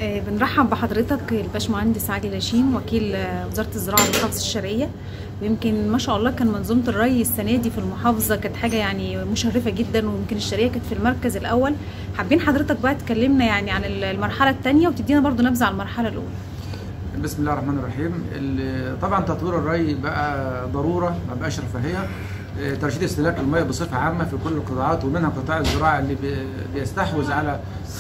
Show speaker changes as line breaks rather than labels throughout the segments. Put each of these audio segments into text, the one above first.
آه، بنرحب بحضرتك الباشمهندس عادل هشيم وكيل آه، وزاره الزراعه المحافظه الشرقيه ويمكن ما شاء الله كان منظومه الري السنه دي في المحافظه كانت حاجه يعني مشرفه جدا ويمكن الشرقيه كانت في المركز الاول حابين حضرتك بقى تكلمنا يعني عن المرحله الثانيه وتدينا برضو نبذه عن المرحله الاولى
بسم الله الرحمن الرحيم ال- طبعا تطوير الري بقى ضروره ما بقاش رفاهيه آه، ترشيد استهلاك المياه بصفه عامه في كل القطاعات ومنها قطاع الزراعه اللي بي- بيستحوذ على 85%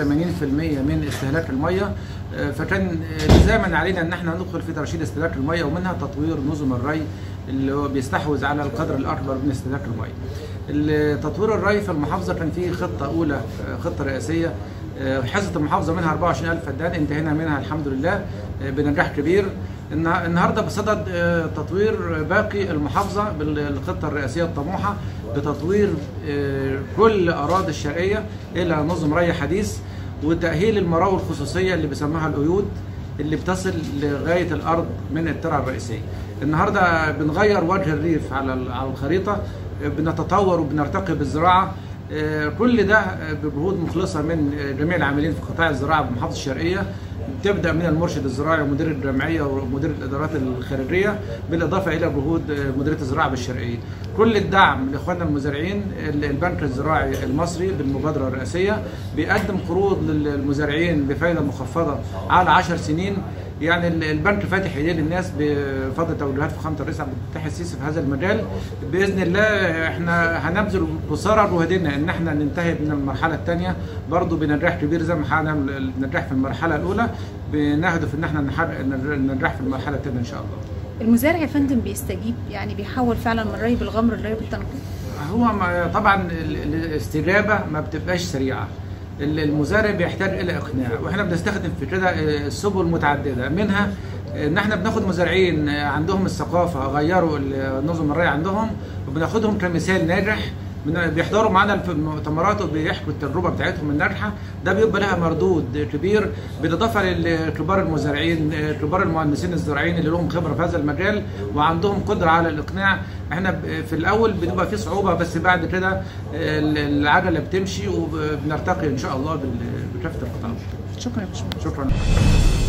من استهلاك المياه آه، فكان آه، لزاما علينا ان احنا ندخل في ترشيد استهلاك المياه ومنها تطوير نظم الري اللي هو بيستحوذ على القدر الاكبر من استهلاك المياه. ال- تطوير الري في المحافظه كان فيه خطه اولى آه، خطه رئاسيه آه، حصه المحافظه منها 24000 فدان انتهينا منها الحمد لله آه، بنجاح كبير النه- النهارده بصدد آه، تطوير باقي المحافظه بالخطه الرئاسيه الطموحه بتطوير آه، كل اراضي الشرقيه الى نظم ري حديث وتاهيل المراوي الخصوصيه اللي بيسموها القيود اللي بتصل لغايه الارض من الترعه الرئيسيه. النهارده بنغير وجه الريف على ال- على الخريطه آه، بنتطور وبنرتقي بالزراعه آه، كل ده آه، بجهود مخلصه من آه، جميع العاملين في قطاع الزراعه بمحافظه الشرقيه تبدا من المرشد الزراعي ومدير الجمعيه ومدير الادارات الخارجيه بالاضافه الى جهود آه، مديريه الزراعه بالشرقيه. كل الدعم لاخواننا المزارعين ال- البنك الزراعي المصري بالمبادره الرئاسيه بيقدم قروض للمزارعين بفائده مخفضه على 10 سنين يعني ال- البنك فاتح ايديه للناس بفضل توجيهات فخامه الرئيس عبد الفتاح السيسي في هذا المجال باذن الله احنا هنبذل قصارى جهدنا ان احنا ننتهي من المرحله الثانيه برضه بنجاح كبير زي ما حققنا النجاح في المرحله الاولى بنهدف ان احنا نحقق النجاح في المرحله الثانيه ان شاء الله.
المزارع يا فندم بيستجيب يعني بيحول فعلا من الري بالغمر للري بالتنقيط
هو ما- طبعا ال- ال- الاستجابه ما بتبقاش سريعه ال- المزارع بيحتاج الى اقناع واحنا بنستخدم في كده آه، سبل متعدده منها ان احنا بناخد مزارعين آه، عندهم الثقافه غيروا ال- نظم الري عندهم وبناخدهم كمثال ناجح من- بيحضروا معانا في المؤتمرات وبيحكوا التجربه بتاعتهم الناجحه ده بيبقى لها مردود كبير بالاضافه لكبار المزارعين آه، كبار المهندسين الزراعيين اللي لهم خبره في هذا المجال وعندهم قدره على الاقناع احنا ب- في الاول بتبقى في صعوبه بس بعد كده آه، العجله بتمشي وبنرتقي ان شاء الله بال- بكافه القطاعات
شكرا يا باشمهندس
شكرا